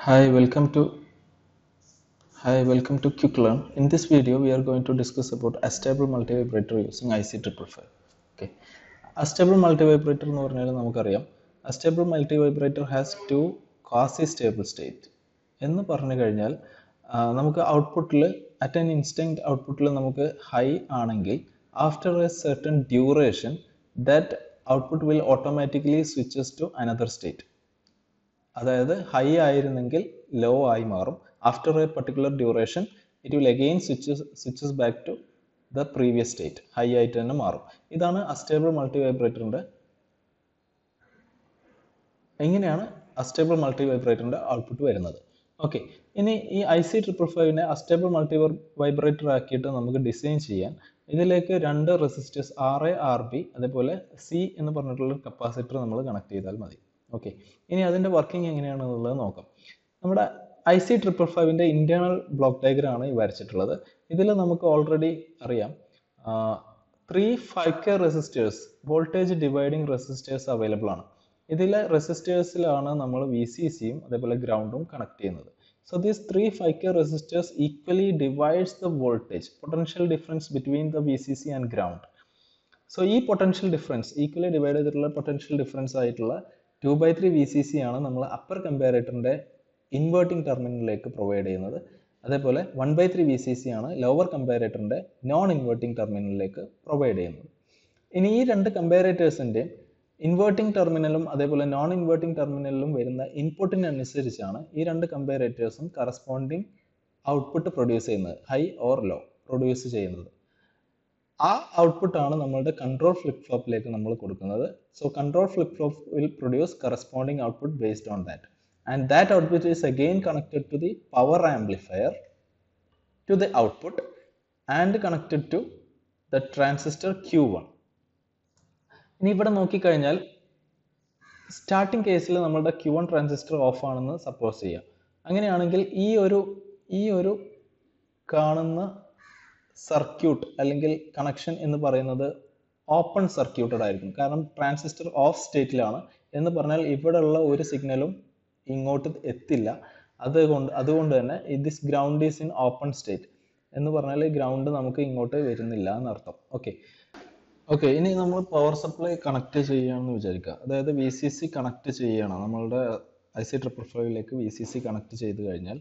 Hi, welcome to Hi, welcome to QuickLearn. In this video, we are going to discuss about astable multivibrator using IC555. Okay. Astable multivibrator എന്ന് പറഞ്ഞാൽ നമുക്കറിയാം astable multivibrator has two quasi stable state എന്ന് പറഞ്ഞു കഴിഞ്ഞാൽ ആ, നമുക്ക് ഔട്ട്പുട്ടിൽ at an instant ഔട്ട്പുട്ടിൽ നമുക്ക് ഹൈ ആണെങ്കിൽ after a certain duration that output will automatically switches to another state അതായത് ഹൈ ആയിരുന്നെങ്കിൽ ലോ ആയി മാറും after a particular duration it will again switches switches back to the previous state high ആയിട്ട് തന്നെ മാറും ഇതാണ് അസ്റ്റേബിൾ മൾട്ടി വൈബ്രേറ്ററിന്റെ എങ്ങനെയാണ് അസ്റ്റേബിൾ മൾട്ടി വൈബ്രേറ്ററിന്റെ ഔട്ട്പുട്ട് വരുന്നത് ഓക്കെ ഇനി ഈ ഐ സി ട്രിപ്പിൾ ഫൈവിനെ അസ്റ്റേബിൾ മൾട്ടി വൈബ്രേറ്റർ ആക്കിയിട്ട് നമുക്ക് ഡിസൈൻ ചെയ്യാൻ ഇതിലേക്ക് രണ്ട് resistors R A R B അതേപോലെ സി എന്ന് പറഞ്ഞിട്ടുള്ള കപ്പാസിറ്റർ നമ്മൾ കണക്ട് ചെയ്താൽ മതി ഓക്കെ ഇനി അതിൻ്റെ വർക്കിംഗ് എങ്ങനെയാണെന്നുള്ളത് നോക്കാം നമ്മുടെ ഐ സി ട്രിപ്പിൾ ഫൈവിൻ്റെ ഇൻറ്റേർണൽ ബ്ലോക്ക് ഡയഗ്രം ആണ് ഈ വരച്ചിട്ടുള്ളത് ഇതിൽ നമുക്ക് ഓൾറെഡി അറിയാം three five K resistors voltage dividing resistors available ആണ് ഇതിലെ റെസിസ്റ്റേഴ്സിലാണ് നമ്മൾ വി സി സിയും അതേപോലെ ഗ്രൗണ്ടും കണക്ട് ചെയ്യുന്നത് so these three five K resistors equally divides the voltage potential difference between the V C C and ground so ഈ potential difference equally divide ചെയ്തിട്ടുള്ള പൊട്ടൻഷ്യൽ ഡിഫറൻസ് ആയിട്ടുള്ള two by three V C C ആണ് നമ്മൾ upper കമ്പാരേറ്ററിൻ്റെ inverting ടെർമിനലിലേക്ക് provide ചെയ്യുന്നത് അതേപോലെ one by three V C C ആണ് ലോവർ കമ്പാരേറ്ററിൻ്റെ നോൺ ഇൻവേർട്ടിംഗ് ടെർമിനലിലേക്ക് പ്രൊവൈഡ് ചെയ്യുന്നത് ഇനി ഈ രണ്ട് കമ്പാരേറ്റേഴ്സിൻ്റെയും ഇൻവേർട്ടിംഗ് ടെർമിനലും അതേപോലെ നോൺ ഇൻവേർട്ടിംഗ് ടെർമിനലിലും വരുന്ന ഇൻപുട്ടിനനുസരിച്ചാണ് ഈ രണ്ട് കമ്പാരേറ്റേഴ്സും കറസ്പോണ്ടിങ് ഔട്ട്പുട്ട് പ്രൊഡ്യൂസ് ചെയ്യുന്നത് ഹൈ ഓർ ലോ പ്രൊഡ്യൂസ് ചെയ്യുന്നത് ആ ഔട്ട്പുട്ട് ആണ് നമ്മളുടെ കൺട്രോൾ ഫ്ലിപ്പ് ഫ്ലോപ്പിലേക്ക് നമ്മൾ കൊടുക്കുന്നത് so control flip flop will produce corresponding output based on that and that output is again connected to the power amplifier to the output and connected to the transistor Q one ഇനി ഇവിടെ നോക്കിക്കഴിഞ്ഞാൽ starting കേസിൽ നമ്മളുടെ Q one transistor off ആണെന്ന് suppose ചെയ്യാം അങ്ങനെയാണെങ്കിൽ ഈ ഒരു ഈ ഒരു കാണുന്ന സർക്യൂട്ട് അല്ലെങ്കിൽ കണക്ഷൻ എന്ന് പറയുന്നത് ഓപ്പൺ സർക്യൂട്ടഡ് ആയിരിക്കും കാരണം ട്രാൻസിസ്റ്റർ ഓഫ് സ്റ്റേറ്റിലാണ് എന്ന് പറഞ്ഞാൽ ഇവിടെയുള്ള ഒരു സിഗ്നലും ഇങ്ങോട്ട് എത്തില്ല അതുകൊണ്ട് അതുകൊണ്ട് തന്നെ this ground is in open state എന്ന് പറഞ്ഞാൽ ഗ്രൗണ്ട് നമുക്ക് ഇങ്ങോട്ട് വരുന്നില്ല എന്നർത്ഥം ഓക്കെ ഓക്കെ ഇനി നമ്മൾ പവർ സപ്ലൈ കണക്ട് ചെയ്യുകയാണെന്ന് വിചാരിക്കുക അതായത് വി സി സി കണക്ട് ചെയ്യണം നമ്മളുടെ ഐ സി ട്രിപ്പിൾ ഫൈവിലേക്ക് വി സി സി കണക്ട് ചെയ്ത് കഴിഞ്ഞാൽ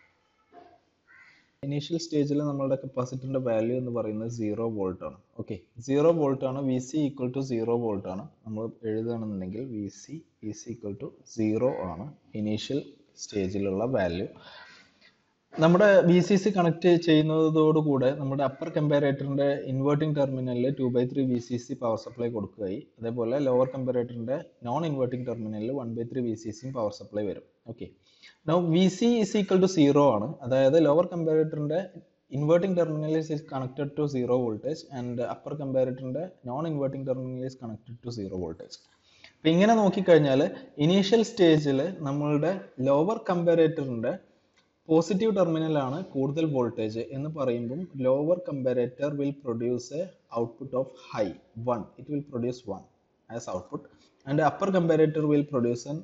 ഇനീഷ്യൽ സ്റ്റേജിൽ നമ്മളുടെ കപ്പാസിറ്ററിന്റെ വാല്യൂ എന്ന് പറയുന്നത് സീറോ വോൾട്ട് ആണ് ഓക്കെ സീറോ വോൾട്ട് ആണ് V C equal to zero volt ആണ് നമ്മൾ എഴുതുകയാണെന്നുണ്ടെങ്കിൽ V C is equal to zero ആണ് ഇനീഷ്യൽ സ്റ്റേജിലുള്ള വാല്യൂ നമ്മുടെ വി സി സി കണക്ട് ചെയ്യുന്നതോടുകൂടെ നമ്മുടെ അപ്പർ കമ്പാരേറ്ററിന്റെ ഇൻവേർട്ടിംഗ് ടെർമിനലിൽ two by three V C C power supply കൊടുക്കുകയായി അതേപോലെ ലോവർ കമ്പാരേറ്ററിന്റെ നോൺ ഇൻവേർട്ടിംഗ് ടെർമിനലിൽ one by three V C സിയും പവർ സപ്ലൈ വരും okay now V C is equal to zero ആണ് അതായത് ലോവർ കമ്പാരേറ്ററിന്റെ inverting terminal is connected to zero voltage and upper കമ്പാരേറ്ററിന്റെ non inverting terminal is connected to zero voltage അപ്പൊ ഇങ്ങനെ നോക്കിക്കഴിഞ്ഞാൽ initial സ്റ്റേജിൽ നമ്മളുടെ ലോവർ കമ്പാരേറ്ററിന്റെ പോസിറ്റീവ് ടെർമിനലാണ് കൂടുതൽ വോൾട്ടേജ് എന്ന് പറയുമ്പം lower comparator will produce a output of high one it will produce one as output and upper comparator will produce an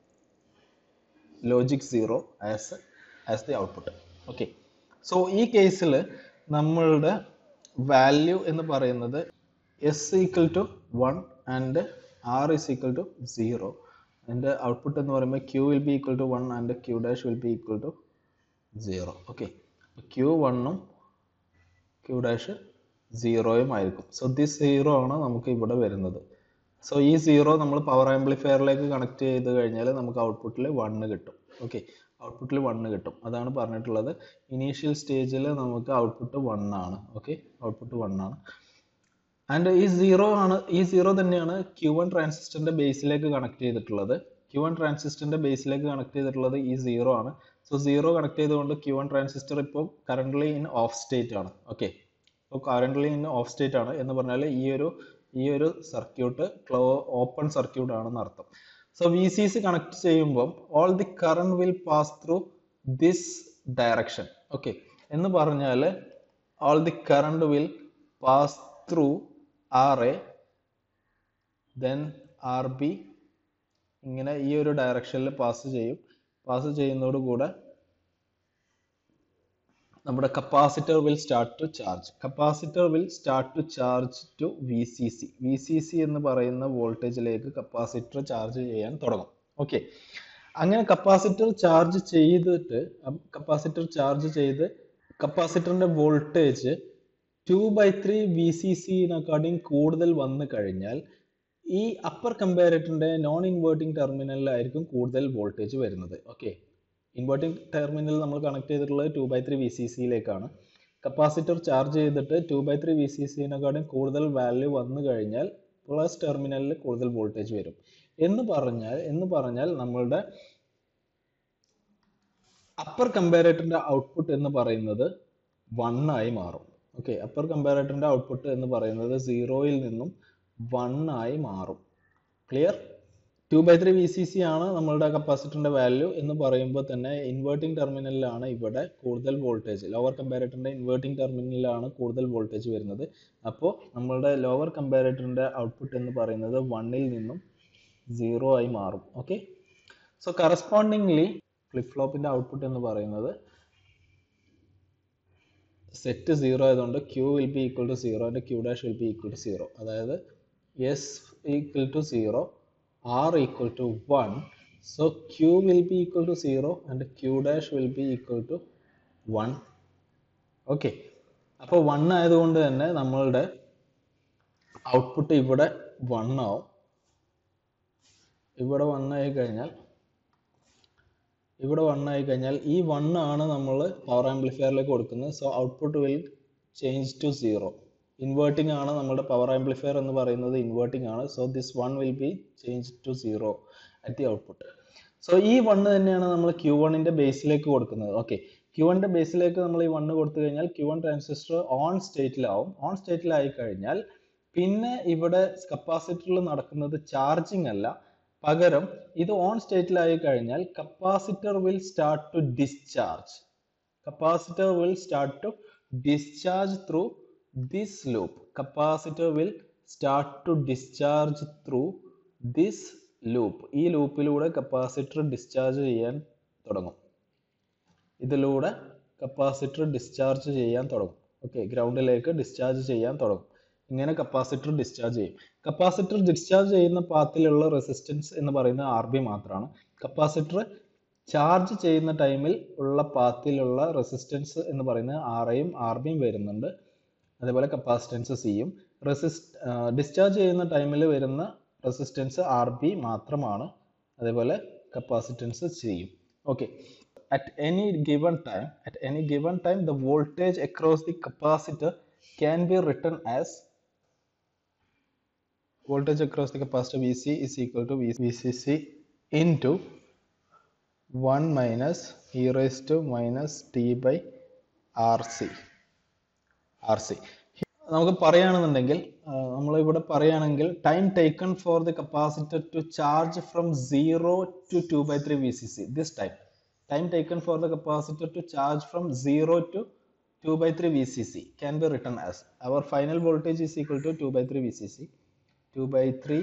logic zero as as the output okay so ഈ കേസിൽ നമ്മളുടെ value എന്ന് പറയുന്നത് S equal to one and R is equal to zero അതിൻ്റെ output എന്ന് പറയുമ്പോൾ Q will be equal to one and Q dash will be equal to zero okay Q വണ്ണും Q dash സീറോയും ആയിരിക്കും സോ ദിസ് സീറോ ആണ് നമുക്ക് ഇവിടെ വരുന്നത് സോ ഈ സീറോ നമ്മൾ പവർ ആംപ്ലിഫയറിലേക്ക് കണക്ട് ചെയ്ത് കഴിഞ്ഞാൽ നമുക്ക് ഔട്ട്പുട്ടിൽ വണ്ണ് കിട്ടും ഓക്കെ ഔട്ട്പുട്ടിൽ വണ്ണ് കിട്ടും അതാണ് പറഞ്ഞിട്ടുള്ളത് ഇനീഷ്യൽ സ്റ്റേജിൽ നമുക്ക് ഔട്ട്പുട്ട് വൺ ആണ് ഓക്കെ ഔട്ട്പുട്ട് വൺ ആണ് ആൻഡ് ഈ സീറോ ആണ് ഈ സീറോ തന്നെയാണ് ക്യൂ വൺ ട്രാൻസിസ്റ്ററിന്റെ ബേസിലേക്ക് കണക്ട് ചെയ്തിട്ടുള്ളത് ക്യൂ വൺ ട്രാൻസിസ്റ്ററിന്റെ ബേസിലേക്ക് കണക്ട് ചെയ്തിട്ടുള്ളത് ഈ സീറോ ആണ് സോ സീറോ കണക്ട് ചെയ്തുകൊണ്ട് ക്യൂ വൺ ട്രാൻസിസ്റ്റർ ഇപ്പോൾ കറന്റ്ലി ഇൻ ഓഫ് സ്റ്റേറ്റ് ആണ് ഓക്കെ ഇപ്പോൾ കറന്റ്ലി ഇൻ ഓഫ് സ്റ്റേറ്റ് ആണ് എന്ന് പറഞ്ഞാൽ ഈ ഒരു ഈ ഒരു സർക്യൂട്ട് ക്ലോ ഓപ്പൺ സർക്യൂട്ട് ആണെന്ന് അർത്ഥം so V C C connect ചെയ്യുമ്പോൾ all the current will pass through this direction okay എന്ന് പറഞ്ഞാൽ all the current will pass through R A then R B ഇങ്ങനെ ഈ ഒരു ഡയറക്ഷനിൽ പാസ് ചെയ്യും പാസ് ചെയ്യുന്നതോടുകൂടെ നമ്മുടെ capacitor will start to charge capacitor will start to charge to V C C V C C എന്ന് പറയുന്ന വോൾട്ടേജിലേക്ക് കപ്പാസിറ്റർ ചാർജ് ചെയ്യാൻ തുടങ്ങും ഓക്കെ അങ്ങനെ കപ്പാസിറ്റർ ചാർജ് ചെയ്തിട്ട് കപ്പാസിറ്റർ ചാർജ് ചെയ്ത് കപ്പാസിറ്ററിന്റെ voltage two by three V C സിനെക്കാട്ടിയും കൂടുതൽ വന്നു കഴിഞ്ഞാൽ ഈ അപ്പർ കമ്പാരറ്ററിന്റെ നോൺ ഇൻവേർട്ടിംഗ് ടെർമിനലിലായിരിക്കും കൂടുതൽ വോൾട്ടേജ് വരുന്നത് ഓക്കെ ഇൻവേർട്ടിംഗ് ടെർമിനൽ നമ്മൾ കണക്ട് ചെയ്തിട്ടുള്ളത് two by three V C സിയിലേക്കാണ് കപ്പാസിറ്റർ ചാർജ് ചെയ്തിട്ട് two by three V C സിനെക്കാളും കൂടുതൽ വാല്യൂ വന്നു കഴിഞ്ഞാൽ പ്ലസ് ടെർമിനലിൽ കൂടുതൽ വോൾട്ടേജ് വരും എന്ന് പറഞ്ഞാൽ എന്ന് പറഞ്ഞാൽ നമ്മളുടെ അപ്പർ കമ്പാരറ്ററിന്റെ ഔട്ട്പുട്ട് എന്ന് പറയുന്നത് വൺ ആയി മാറും ഓക്കെ അപ്പർ കമ്പാരറ്ററിന്റെ ഔട്ട്പുട്ട് എന്ന് പറയുന്നത് സീറോയിൽ നിന്നും വൺ ആയി മാറും clear two by three V C C ആണ് നമ്മളുടെ കപ്പാസിറ്ററിന്റെ വാല്യൂ എന്ന് പറയുമ്പോൾ തന്നെ ഇൻവേർട്ടിംഗ് ടെർമിനലിലാണ് ഇവിടെ കൂടുതൽ വോൾട്ടേജ് ലോവർ കമ്പാരറ്ററിന്റെ ഇൻവേർട്ടിംഗ് ടെർമിനലിലാണ് കൂടുതൽ വോൾട്ടേജ് വരുന്നത് അപ്പോൾ നമ്മളുടെ ലോവർ കമ്പാരറ്ററിന്റെ ഔട്ട്പുട്ട് എന്ന് പറയുന്നത് വണ്ണിൽ നിന്നും സീറോ ആയി മാറും ഓക്കെ സോ കറസ്പോണ്ടിങ്ലി ഫ്ലിപ്പ് ഫ്ലോപ്പിന്റെ ഔട്ട്പുട്ട് എന്ന് പറയുന്നത് സെറ്റ് സീറോ ആയതുകൊണ്ട് Q will be equal to zero and Q dash will be equal to zero അതായത് S equal to zero R equal to one so Q will be equal to zero and Q dash will be equal to one okay അപ്പോൾ one ആയതുകൊണ്ട് തന്നെ നമ്മളുടെ output ഇവിടെ one ആവും ഇവിടെ one ആയി കഴിഞ്ഞാൽ ഇവിടെ വൺ ആയി കഴിഞ്ഞാൽ ഈ വൺ ആണ് നമ്മൾ പവർ ആംപ്ലിഫയറിലേക്ക് കൊടുക്കുന്നത് so output will change to zero inverting ആണ് നമ്മുടെ പവർ ആംപ്ലിഫയർ എന്ന് പറയുന്നത് ഇൻവേർട്ടിംഗ് ആണ് so this one will be change to zero at the output so ഈ വണ്ണ് തന്നെയാണ് നമ്മൾ ക്യൂ വണ്ണിന്റെ ബേസിലേക്ക് കൊടുക്കുന്നത് ഓക്കെ ക്യൂ വണ്ണിന്റെ ബേസിലേക്ക് നമ്മൾ ഈ വണ്ണ് കൊടുത്തു കഴിഞ്ഞാൽ ക്യൂ വൺ ട്രാൻസിസ്റ്റർ ഓൺ സ്റ്റേറ്റിലാവും ഓൺ സ്റ്റേറ്റിലായി കഴിഞ്ഞാൽ പിന്നെ ഇവിടെ കപ്പാസിറ്ററിൽ നടക്കുന്നത് ചാർജിങ് അല്ല പകരം ഇത് ഓൺ സ്റ്റേറ്റിലായി കഴിഞ്ഞാൽ capacitor will start to discharge capacitor will start to discharge through this loop capacitor will start to discharge through this loop ഈ ലൂപ്പിലൂടെ കപ്പാസിറ്റർ ഡിസ്ചാർജ് ചെയ്യാൻ തുടങ്ങും ഇതിലൂടെ കപ്പാസിറ്റർ ഡിസ്ചാർജ് ചെയ്യാൻ തുടങ്ങും ഓക്കെ ഗ്രൗണ്ടിലേക്ക് ഡിസ്ചാർജ് ചെയ്യാൻ തുടങ്ങും ഇങ്ങനെ കപ്പാസിറ്റർ ഡിസ്ചാർജ് ചെയ്യും കപ്പാസിറ്റർ ഡിസ്ചാർജ് ചെയ്യുന്ന പാത്തിലുള്ള റെസിസ്റ്റൻസ് എന്ന് പറയുന്നത് ആർ ബി മാത്രമാണ് കപ്പാസിറ്റർ ചാർജ് ചെയ്യുന്ന ടൈമിൽ ഉള്ള പാത്തിലുള്ള റെസിസ്റ്റൻസ് എന്ന് പറയുന്നത് ആർ ഐയും ആർ ബിയും വരുന്നുണ്ട് അതേപോലെ കപ്പാസിറ്റൻസ് സിയും റെസിസ്റ്റ് ഡിസ്ചാർജ് ചെയ്യുന്ന ടൈമിൽ വരുന്ന റെസിസ്റ്റൻസ് ആർ ബി മാത്രമാണ് അതേപോലെ കപ്പാസിറ്റൻസ് സിയും okay at any given time at any given time the voltage across the capacitor can be written as voltage across the capacitor vc is equal to vcc into 1 minus e raised to minus t by rc rc നമുക്ക് പറയുകയാണെന്നുണ്ടെങ്കിൽ നമ്മൾ ഇവിടെ പറയുകയാണെങ്കിൽ time taken for the capacitor to charge from zero to two by three V C C this time time taken for the capacitor to charge from 0 to 2 by 3 VCC can be written as our final voltage is equal to 2 by 3 VCC 2 by 3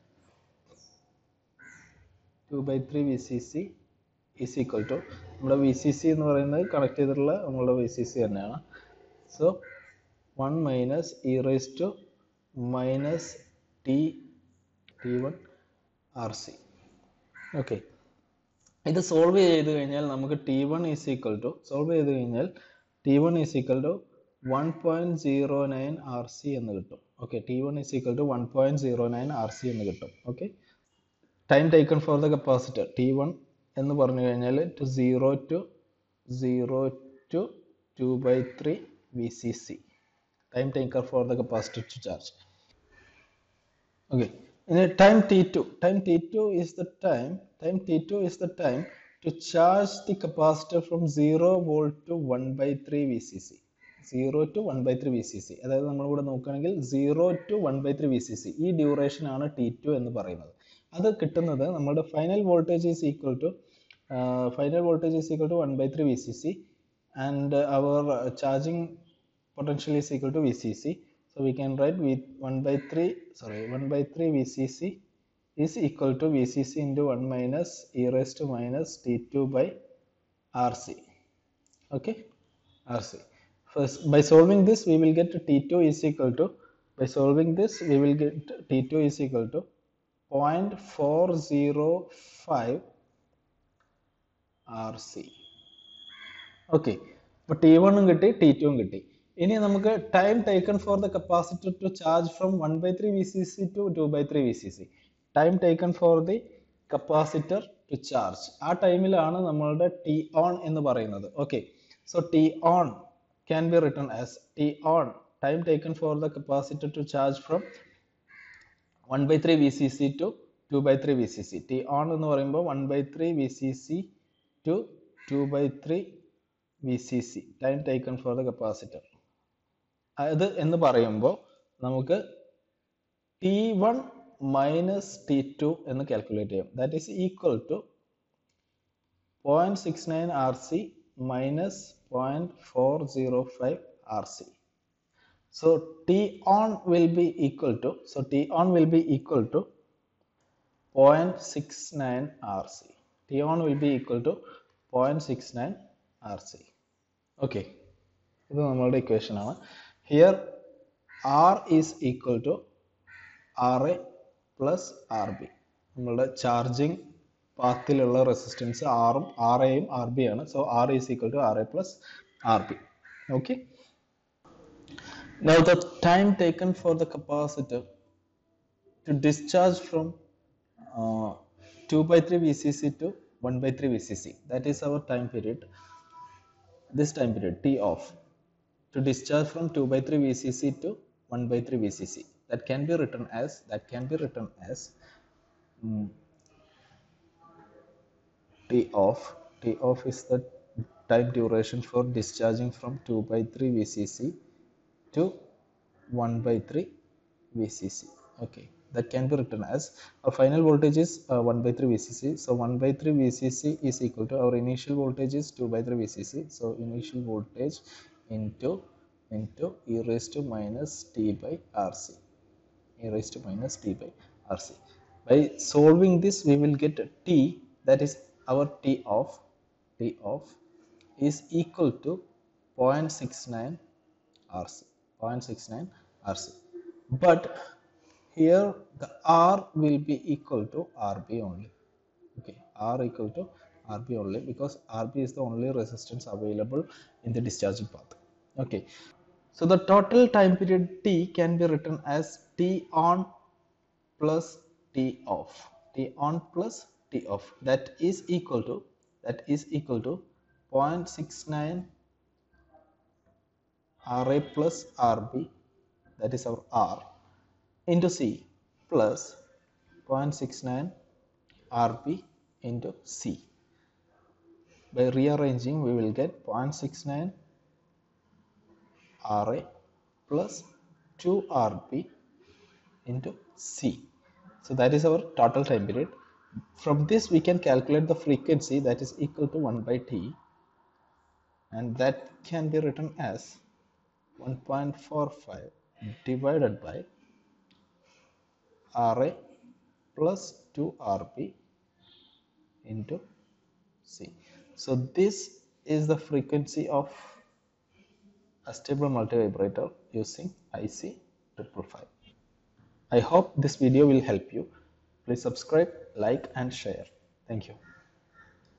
2 by 3 VCC is equal to നമ്മുടെ V C C എന്ന് പറയുന്നത് connect ചെയ്തിട്ടുള്ള നമ്മളുടെ V C C തന്നെയാണ് so one minus e raise to minus T T one R C okay ഇത് solve ചെയ്ത് കഴിഞ്ഞാൽ നമുക്ക് T one is equal to solve ചെയ്ത് കഴിഞ്ഞാൽ T one is equal to one point zero nine R C എന്ന് കിട്ടും okay T one is equal to one point zero nine R C എന്ന് കിട്ടും okay time taken for the capacitor T one എന്ന് പറഞ്ഞു കഴിഞ്ഞാൽ to zero to zero to two by three V C C time taken for the capacitor to charge okay in a time t2 time t2 is the time time t2 is the time to charge the capacitor from 0 volt to 1 by 3 vcc 0 to 1 by 3 vcc അതായത് നമ്മൾ ഇവിടെ നോക്കുകയാണെങ്കിൽ 0 to 1 by 3 vcc ഈ duration ആണ് T two എന്ന് പറയുന്നത് അത് കിട്ടുന്നത് നമ്മുടെ final voltage is equal to final voltage is equal to one by three V C C and our charging potential is equal to VCC. So we can write V 1 by 3, sorry, 1 by 3 VCC is equal to VCC into 1 minus e raised to minus T2 by RC. Okay, RC. First, by solving this, we will get T2 is equal to, by solving this, we will get T2 is equal to 0.405 RC. Okay അപ്പോൾ T വണ്ണും കിട്ടി T ടുവും കിട്ടി ഇനി നമുക്ക് time taken for the capacitor to charge from one by three V C C to two by three V C C time taken for the capacitor to charge ആ ടൈമിലാണ് നമ്മളുടെ ടി ഓൺ എന്ന് പറയുന്നത് okay so T on can be written as T on time taken for the capacitor to charge from one by three V C C to two by three V C C T on എന്ന് പറയുമ്പോൾ one by three V C C to two by three V C C time taken for the capacitor അത് എന്ന് പറയുമ്പോൾ നമുക്ക് T one minus T two എന്ന് calculate ചെയ്യാം that is equal to point six nine R C minus point four zero five R C So T on will be equal to, so T on will be equal to 0.69 RC. T on will be equal to 0.69 RC. Okay. ഇത് നമ്മളുടെ equation ആണ് here R is equal to R A plus R B നമ്മളുടെ charging പാത്തിലുള്ള resistance ആറും R എയും R B ആണ് so R is equal to R A plus R B okay Now the time taken for the capacitor to discharge from uh, 2 by 3 VCC to 1 by 3 VCC. That is our time period. This time period T off to discharge from 2 by 3 VCC to 1 by 3 VCC. That can be written as that can be written as mm, T off. T off is the time duration for discharging from 2 by 3 VCC to 1 by 3 VCC. Okay, that can be written as our final voltage is uh, 1 by 3 VCC. So 1 by 3 VCC is equal to our initial voltage is 2 by 3 VCC. So initial voltage into into e raised to minus t by RC. e raised to minus t by RC. By solving this, we will get t that is our t off t off is equal to 0.69 RC. 0.69 RC. But here the R will be equal to RB only. Okay, R equal to RB only because RB is the only resistance available in the discharging path. Okay, so the total time period T can be written as T on plus T off. T on plus T off. That is equal to that is equal to 0.69 RA plus RB that is our R into C plus 0.69 RB into C. By rearranging we will get 0.69 RA plus 2 RB into C. So that is our total time period. From this we can calculate the frequency that is equal to 1 by T and that can be written as 1.45 divided by RA plus 2RB into C. So this is the frequency of a stable multivibrator using IC 555. I hope this video will help you. Please subscribe, like and share. Thank you.